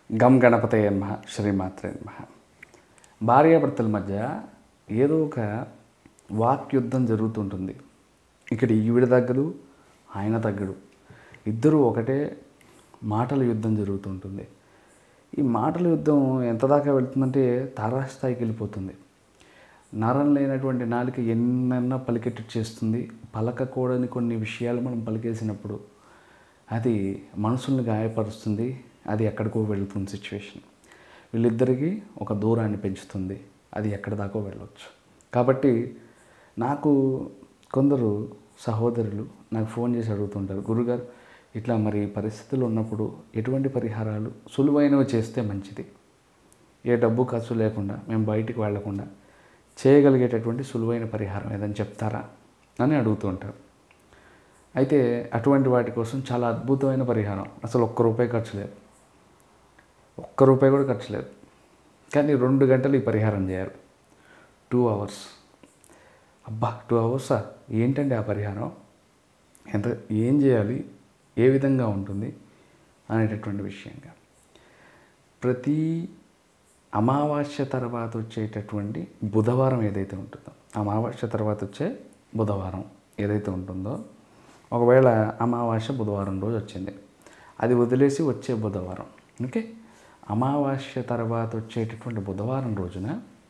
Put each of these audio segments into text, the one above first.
గం గణపతయ నమ శ్రీమాత్రే నమ భార్యాభర్తల మధ్య ఏదో ఒక వాక్యుద్ధం జరుగుతుంటుంది ఇక్కడ ఈవిడ తగ్గదు ఆయన తగ్గడు ఇద్దరు ఒకటే మాటల యుద్ధం జరుగుతుంటుంది ఈ మాటల యుద్ధం ఎంత దాకా వెళ్తుందంటే తారాస్థాయికి వెళ్ళిపోతుంది నరం లేనటువంటి నాలుక ఎన్నన్నా పలికెట్టు చేస్తుంది పలకకూడని కొన్ని విషయాలు మనం పలికేసినప్పుడు అది మనసుల్ని గాయపరుస్తుంది అది ఎక్కడికో వెళుతుంది సిచ్యువేషన్ వీళ్ళిద్దరికీ ఒక దూరాన్ని పెంచుతుంది అది ఎక్కడి దాకో వెళ్ళవచ్చు కాబట్టి నాకు కొందరు సహోదరులు నాకు ఫోన్ చేసి అడుగుతుంటారు గురుగారు ఇట్లా మరి పరిస్థితులు ఉన్నప్పుడు ఎటువంటి పరిహారాలు సులువైనవి చేస్తే మంచిది ఏ డబ్బు ఖర్చు లేకుండా మేము బయటికి వెళ్లకుండా చేయగలిగేటటువంటి సులువైన పరిహారం ఏదని చెప్తారా అని అడుగుతూ ఉంటారు అయితే అటువంటి వాటి కోసం చాలా అద్భుతమైన పరిహారం అసలు ఒక్క రూపాయి ఖర్చు లేదు ఒక్క రూపాయి కూడా ఖర్చు లేదు కానీ రెండు గంటలు ఈ పరిహారం చేయాలి టూ అవర్స్ అబ్బా టూ అవర్సా ఏంటండి ఆ పరిహారం ఎంత ఏం చేయాలి ఏ విధంగా ఉంటుంది అనేటటువంటి విషయంగా ప్రతి అమావాస్య తర్వాత వచ్చేటటువంటి బుధవారం ఏదైతే ఉంటుందో అమావాస్య తర్వాత వచ్చే బుధవారం ఏదైతే ఉంటుందో ఒకవేళ అమావాస్య బుధవారం రోజు వచ్చింది అది వదిలేసి వచ్చే బుధవారం ఓకే అమావాస్య తర్వాత వచ్చేటటువంటి బుధవారం రోజున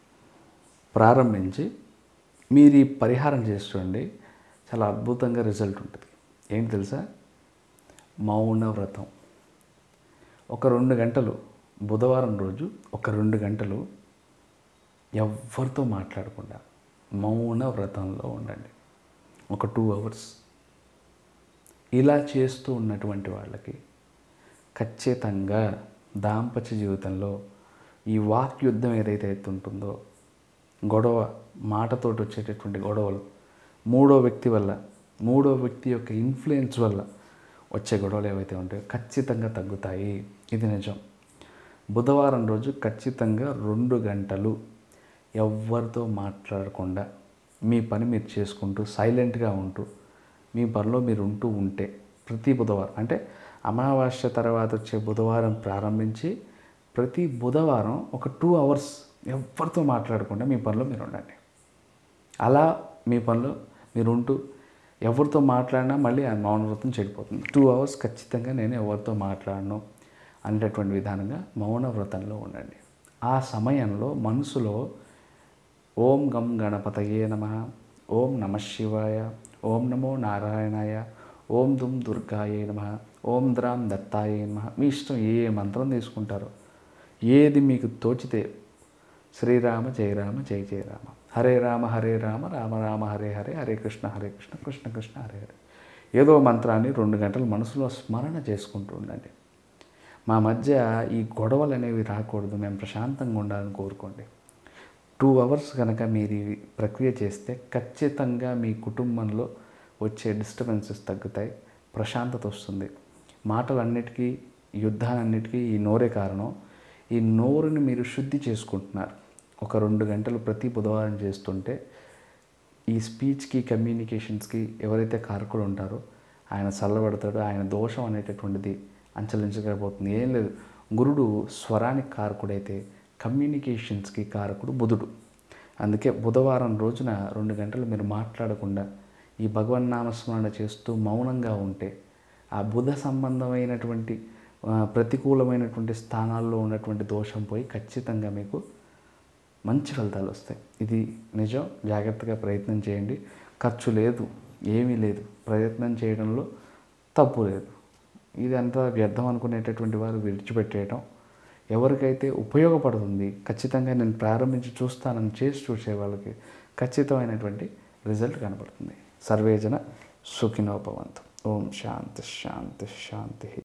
ప్రారంభించి మీరు ఈ పరిహారం చేసి చూడండి చాలా అద్భుతంగా రిజల్ట్ ఉంటుంది ఏంటి తెలుసా మౌన వ్రతం ఒక రెండు గంటలు బుధవారం రోజు ఒక రెండు గంటలు ఎవరితో మాట్లాడకుండా మౌన వ్రతంలో ఉండండి ఒక టూ అవర్స్ ఇలా చేస్తూ ఉన్నటువంటి వాళ్ళకి ఖచ్చితంగా దాంపత్య జీవితంలో ఈ వాక్ యుద్ధం ఏదైతే ఉంటుందో గొడవ మాటతోటి వచ్చేటటువంటి గొడవలు మూడో వ్యక్తి వల్ల మూడో వ్యక్తి యొక్క ఇన్ఫ్లుయెన్స్ వల్ల వచ్చే గొడవలు ఏవైతే ఉంటాయో ఖచ్చితంగా తగ్గుతాయి ఇది నిజం బుధవారం రోజు ఖచ్చితంగా రెండు గంటలు ఎవరితో మాట్లాడకుండా మీ పని మీరు చేసుకుంటూ సైలెంట్గా ఉంటూ మీ పనిలో మీరు ఉంటూ ఉంటే ప్రతి బుధవారం అంటే అమావాస్య తర్వాత వచ్చే బుధవారం ప్రారంభించి ప్రతి బుధవారం ఒక టూ అవర్స్ ఎవరితో మాట్లాడకుండా మీ పనిలో మీరు ఉండండి అలా మీ పనిలో మీరు ఉంటూ ఎవరితో మాట్లాడినా మళ్ళీ ఆ మౌన వ్రతం చెడిపోతుంది టూ అవర్స్ ఖచ్చితంగా నేను ఎవరితో మాట్లాడను అనేటటువంటి విధానంగా మౌన వ్రతంలో ఉండండి ఆ సమయంలో మనసులో ఓం గం గణపతయే నమ ఓం నమ శివాయ ఓం నమో నారాయణాయ ఓం దుమ్ దుర్గాయే నమ ఓం ద్రాం దత్తాయే నమ మీ ఇష్టం ఏ మంత్రం తీసుకుంటారో ఏది మీకు తోచితే శ్రీరామ జయరామ జయ జయరామ హరే రామ హరే రామ రామ రామ హరే హరే హరే కృష్ణ హరే కృష్ణ కృష్ణ కృష్ణ హరే హరే ఏదో మంత్రాన్ని రెండు గంటలు మనసులో స్మరణ చేసుకుంటూ ఉండండి మా మధ్య ఈ గొడవలు అనేవి రాకూడదు మేము ప్రశాంతంగా ఉండాలని కోరుకోండి టూ అవర్స్ కనుక మీరు ఈ ప్రక్రియ చేస్తే ఖచ్చితంగా మీ కుటుంబంలో వచ్చే డిస్టర్బెన్సెస్ తగ్గుతాయి ప్రశాంతత వస్తుంది మాటలన్నిటికీ యుద్ధాలన్నిటికీ ఈ నోరే కారణం ఈ నోరుని మీరు శుద్ధి చేసుకుంటున్నారు ఒక రెండు గంటలు ప్రతి బుధవారం చేస్తుంటే ఈ స్పీచ్కి కమ్యూనికేషన్స్కి ఎవరైతే కారకుడు ఉంటారో ఆయన చల్లబడతాడో ఆయన దోషం అనేటటువంటిది అంచలించకపోతుంది ఏం లేదు గురుడు స్వరానికి కారకుడైతే కమ్యూనికేషన్స్కి కారకుడు బుధుడు అందుకే బుధవారం రోజున రెండు గంటలు మీరు మాట్లాడకుండా ఈ భగవన్నామస్మరణ చేస్తూ మౌనంగా ఉంటే ఆ బుధ సంబంధమైనటువంటి ఆ, ప్రతికూలమైనటువంటి స్థానాల్లో ఉన్నటువంటి దోషం పోయి ఖచ్చితంగా మీకు మంచి ఫలితాలు వస్తాయి ఇది నిజం జాగ్రత్తగా ప్రయత్నం చేయండి ఖర్చు లేదు ఏమీ లేదు ప్రయత్నం చేయడంలో తప్పు లేదు ఇది అంతా వ్యర్థం అనుకునేటటువంటి వారు విడిచిపెట్టేయటం ఎవరికైతే ఉపయోగపడుతుంది ఖచ్చితంగా నేను ప్రారంభించి చూస్తానని చేసి చూసే వాళ్ళకి ఖచ్చితమైనటువంటి రిజల్ట్ కనబడుతుంది సర్వేజన సుఖినోపవంతు ఓం శాంతి శాంతి శాంతి